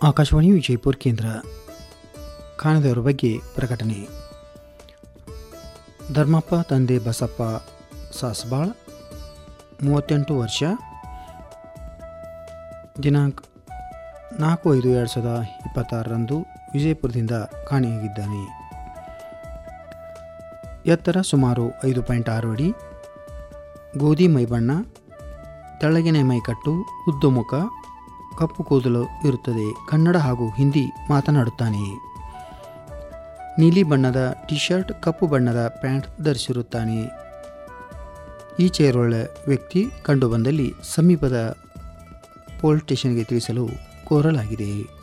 ಆಕಾಶವಾಣಿ ವಿಜಯಪುರ ಕೇಂದ್ರ ಕಾಣದವರ ಬಗ್ಗೆ ಪ್ರಕಟಣೆ ಧರ್ಮಪ್ಪ ತಂದೆ ಬಸಪ್ಪ ಸಾಸ್ಬಾಳ್ ಮೂವತ್ತೆಂಟು ವರ್ಷ ದಿನಾಂಕ ನಾಲ್ಕು ಐದು ಎರಡು ಸಾವಿರದ ಇಪ್ಪತ್ತಾರರಂದು ವಿಜಯಪುರದಿಂದ ಕಾಣೆಯಾಗಿದ್ದಾನೆ ಎತ್ತರ ಸುಮಾರು ಐದು ಪಾಯಿಂಟ್ ಆರು ಅಡಿ ಗೋಧಿ ಮೈಬಣ್ಣ ತೆಳ್ಳಗಿನ ಮೈಕಟ್ಟು ಉದ್ದು ಮುಖ ಕಪ್ಪು ಕೂದಲು ಇರುತ್ತದೆ ಕನ್ನಡ ಹಾಗೂ ಹಿಂದಿ ಮಾತನಾಡುತ್ತಾನೆ ನೀಲಿ ಬಣ್ಣದ ಟಿ ಶರ್ಟ್ ಕಪ್ಪು ಬಣ್ಣದ ಪ್ಯಾಂಟ್ ಧರಿಸಿರುತ್ತಾನೆ ಈಚೆಯರುಳ್ಳ ವ್ಯಕ್ತಿ ಕಂಡುಬಂದಲ್ಲಿ ಸಮೀಪದ ಪೊಲೀಸ್ ಸ್ಟೇಷನ್ಗೆ ತಿಳಿಸಲು ಕೋರಲಾಗಿದೆ